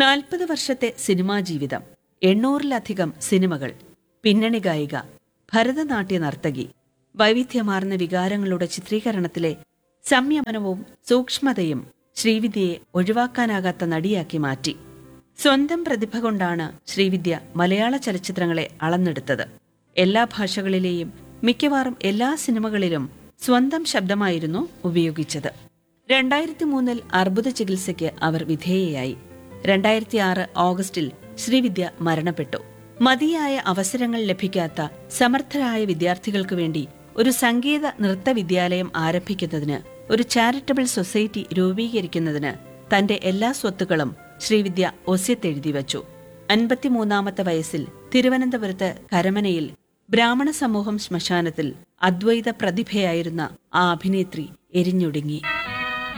നാൽപ്പത് വർഷത്തെ സിനിമാ ജീവിതം എണ്ണൂറിലധികം സിനിമകൾ പിന്നണി ഗായിക ഭരതനാട്യ നർത്തകി വൈവിധ്യമാർന്ന വികാരങ്ങളുടെ ചിത്രീകരണത്തിലെ സംയമനവും സൂക്ഷ്മതയും ശ്രീവിദ്യയെ ഒഴിവാക്കാനാകാത്ത നടിയാക്കി മാറ്റി സ്വന്തം പ്രതിഭ കൊണ്ടാണ് ശ്രീവിദ്യ മലയാള ചലച്ചിത്രങ്ങളെ അളന്നെടുത്തത് എല്ലാ ഭാഷകളിലെയും മിക്കവാറും എല്ലാ സിനിമകളിലും സ്വന്തം ശബ്ദമായിരുന്നു ഉപയോഗിച്ചത് രണ്ടായിരത്തി മൂന്നിൽ അർബുദ ചികിത്സയ്ക്ക് അവർ വിധേയയായി രണ്ടായിരത്തി ആറ് ഓഗസ്റ്റിൽ ശ്രീവിദ്യ മരണപ്പെട്ടു മതിയായ അവസരങ്ങൾ ലഭിക്കാത്ത സമർത്ഥരായ വിദ്യാർത്ഥികൾക്ക് വേണ്ടി ഒരു സംഗീത നൃത്ത വിദ്യാലയം ആരംഭിക്കുന്നതിന് ഒരു ചാരിറ്റബിൾ സൊസൈറ്റി രൂപീകരിക്കുന്നതിന് തന്റെ എല്ലാ സ്വത്തുക്കളും ശ്രീവിദ്യ ഒസ്യത്തെഴുതി വച്ചു അൻപത്തിമൂന്നാമത്തെ വയസ്സിൽ തിരുവനന്തപുരത്ത് കരമനയിൽ ബ്രാഹ്മണ സമൂഹം ശ്മശാനത്തിൽ അദ്വൈത പ്രതിഭയായിരുന്ന ആ അഭിനേത്രി എരിഞ്ഞൊടുങ്ങി